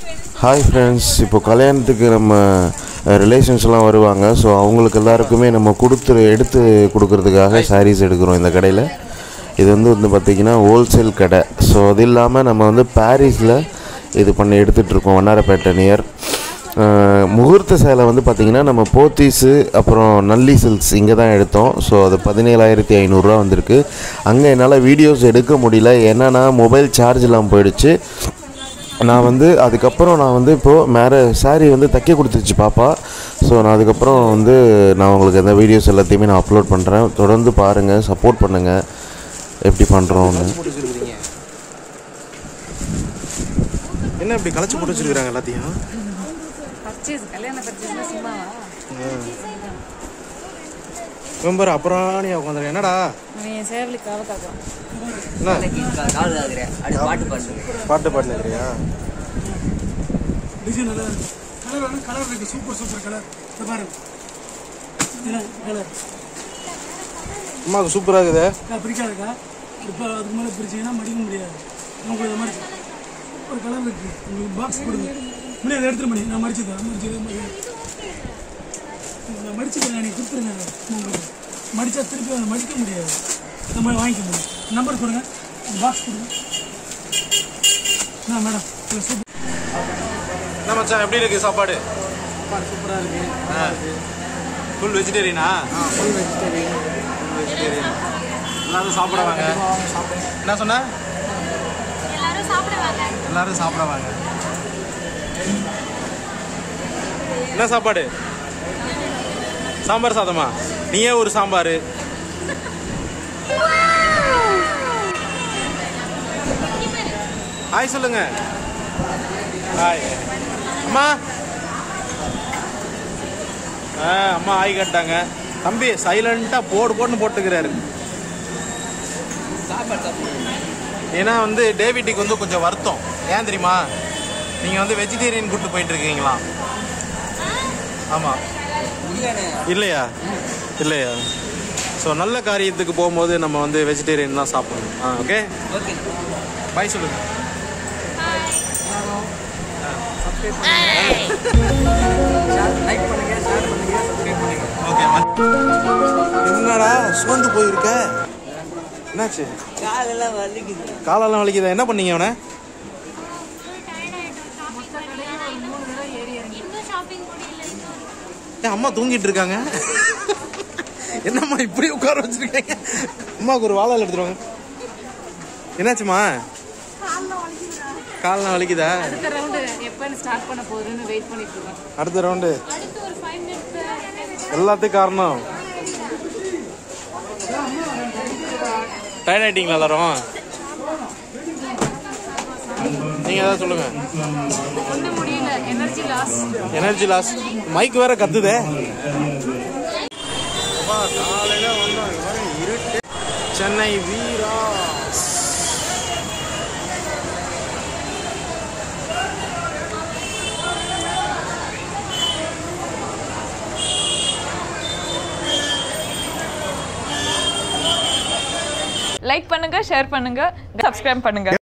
hi friends இப்போ கல்யாணத்துக்கு நம்ம ரிலேஷன்ஸ்லாம் வருவாங்க ஸோ அவங்களுக்கு எல்லாருக்குமே நம்ம கொடுத்து எடுத்து கொடுக்கறதுக்காக சாரீஸ் எடுக்கிறோம் இந்த கடையில் இது வந்து வந்து பார்த்திங்கன்னா ஹோல்சேல் கடை ஸோ அது இல்லாமல் நம்ம வந்து பாரிஸில் இது பண்ணி எடுத்துகிட்ருக்கோம் வண்ணாரப்பேட்டை நியர் முகூர்த்த சேலை வந்து பார்த்திங்கன்னா நம்ம போத்தீஸு அப்புறம் நல்லி சில்க்ஸ் இங்கே தான் எடுத்தோம் ஸோ அது பதினேழாயிரத்தி ஐநூறுரூவா வந்திருக்கு அங்கே என்னால் வீடியோஸ் எடுக்க முடியல ஏன்னா மொபைல் சார்ஜ் இல்லாமல் போயிடுச்சு நான் வந்து அதுக்கப்புறம் நான் வந்து இப்போது மேலே saree வந்து தைக்க கொடுத்துருச்சு பாப்பா ஸோ நான் அதுக்கப்புறம் வந்து நான் உங்களுக்கு அந்த வீடியோஸ் எல்லாத்தையுமே நான் அப்லோட் பண்ணுறேன் தொடர்ந்து பாருங்கள் சப்போர்ட் பண்ணுங்கள் எப்படி பண்ணுறோன்னு போட்டு வச்சிருக்கீங்க என்ன இப்படி களைச்சு போட்டு வச்சிருக்காங்க எல்லாத்தையும் பர்ச்சேஸ் கல்யாண பர்ச்சேஸ்னா சும்மாவா மெம்பர் அப்புறம் நீ உட்காந்துரு என்னடா அவன் என் சேவலுக்காக காக்குறான் என்ன கால் ஆகுறேன் அப்படி பாட்டு பாடு பாட்டு பாட்டு இருக்கிறியா டிசைன் நல்லா இருக்கு கலர் வேணும் கலர் இருக்கு சூப்பர் சூப்பர் கலர் இந்த பாருங்க என்ன கலர் அம்மாவுக்கு சூப்பராக இருக்குது அக்கா பிரிக்காதுக்கா இப்போ அதுக்கு மேலே பிரிச்சிங்கன்னா மடிக்க முடியாது உங்களுக்கு இந்த மாதிரி ஒரு கலர் இருக்கு உங்களுக்கு பாக்ஸ் கொடுங்க முடியாது அதை எடுத்துட்டு மணி நான் மடிச்சு தரேன் மடிச்சு நான் மடிச்சு தரேன் நீங்கள் கொடுத்துருங்க அதை உங்களுக்கு மடிச்சா திருப்பி அதை மடிக்க முடியாது இந்த மாதிரி வாங்கிக்க முடியும் நம்பர் கொடுங்க பாக்ஸ் கொடுங்க ஆ மேடம் இது சூப்பர் என்ன மச்சான் எப்படி இருக்கு சாப்பாடு சூப்பராக இருக்கு ஃபுல் வெஜிடேரியனா ஃபுல் வெஜிடேரியன் வெஜிடேரியன் எல்லாரும் சாப்பிடுவாங்க என்ன சொன்ன எல்லாரும் சாப்பிடுவாங்க எல்லாரும் சாப்பிடுவாங்க என்ன சாப்பாடு சாம்பார் சாதமா நீயே ஒரு சாம்பார் ஹாய் சொல்லுங்க ஹாய் அம்மா ஆ அம்மா ஆய் கட்டாங்க தம்பி சைலண்ட்டாக போடு போட்டுன்னு போட்டுக்கிறாரு ஏன்னா வந்து டேவிட்டுக்கு வந்து கொஞ்சம் வருத்தம் ஏன் தெரியுமா நீங்கள் வந்து வெஜிடேரியன் கூட்டு போயிட்டு இருக்கீங்களா ஆமாம் இல்லையா இல்லையா ஸோ நல்ல காரியத்துக்கு போகும்போது நம்ம வந்து வெஜிடேரியன் தான் சாப்பிடணும் ஆ ஓகே ஓகே பாய் சொல்லுங்க லைக் பண்ணுங்க ஷேர் பண்ணுங்க சப்ஸ்கிரைப் பண்ணுங்க ஓகே என்னடா சுமந்து போயிருக்க என்னாச்சு காலெல்லாம் வலிக்குது காலெல்லாம் வலிக்குதா என்ன பண்ணீங்க அவனை இன்னும் ஷாப்பிங் முடியல ஏன் அம்மா தூங்கிட்டு இருக்காங்க என்னம்மா இப்படி உட்கார வச்சிருக்கீங்க அம்மாவுக்கு ஒரு வாழை எடுத்துருவாங்க என்னாச்சுமா காலெல்லாம் வலிக்குதா அடுத்த ரவுண்டு எப்பன்னு ஸ்டார்ட் பண்ண போகுதுன்னு வெயிட் பண்ணிட்டு இருக்கோம் அடுத்த ரவுண்டு அடுத்து ஒரு ஃபைவ் மினிட்ஸ் எல்லாத்துக்கும் காரணம் டயர்ட் ஆயிட்டீங்களா எல்லாரும் நீங்க ஏதாவது சொல்லுங்க ஒன்றும் முடியல energy loss energy loss mic வேற கத்துதே காலையில வந்தோம் இங்க பாருங்க, இருட்டு சென்னை வீரா லைக் பண்ணுங்க ஷேர் பண்ணுங்க சப்ஸ்கிரைப் பண்ணுங்க